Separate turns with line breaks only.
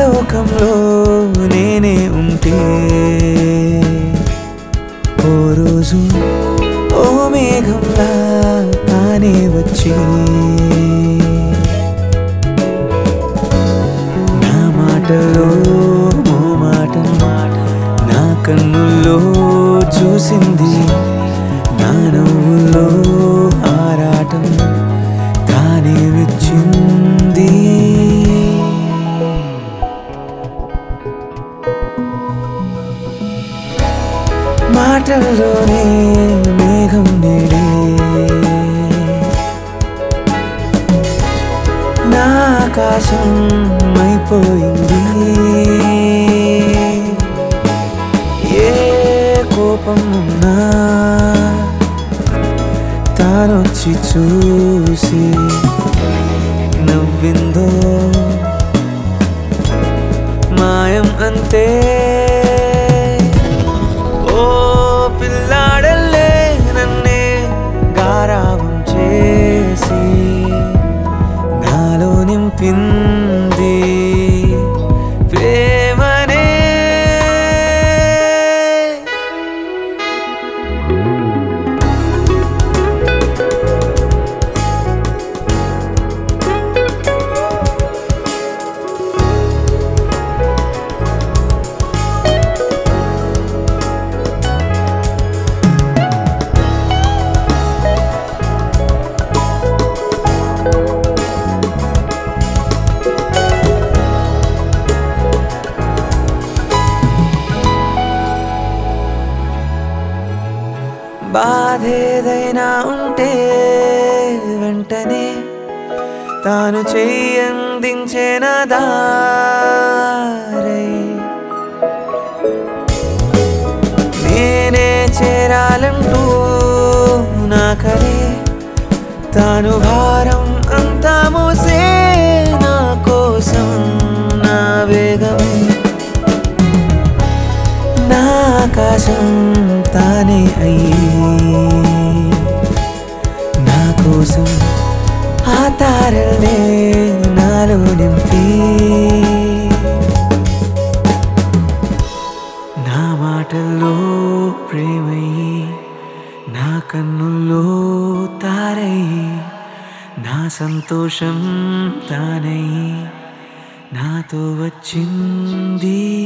లోకంలో నేనే ఉంటే ఓ రోజు ఓ మేఘంలా తానే వచ్చి నా మాటలో ఓ మాట నా కన్నుల్లో చూసింది నా నవ్వుల్లో ఆరాటం తానే మెచ్చింది మాటల్లోనే మేఘం నేడే నా ఆకాశం అయిపోయింది ఏ కోపం ఉన్నా తానొచ్చి చూసి నవ్విందో మాయం అంతే ఓ పిల్లాడల్లే నన్నే గారావం చేసి నాలో నింపింది ప్రేమనే బాధేదైనా ఉంటే వెంటనే తాను చెయ్యందించిన దారై నేనే చేరాలంటూ నాకరే తాను భారం అంతా మోసే నా కోసం నా వేగమే నా ఆకాశం తానే అయ్యి నా కోసం ఆ తారల్నే నాలో నింపి నా మాటల్లో ప్రేమయ్యి నా కన్నుల్లో తారయ్యి నా సంతోషం తానయ్యి నాతో వచ్చింది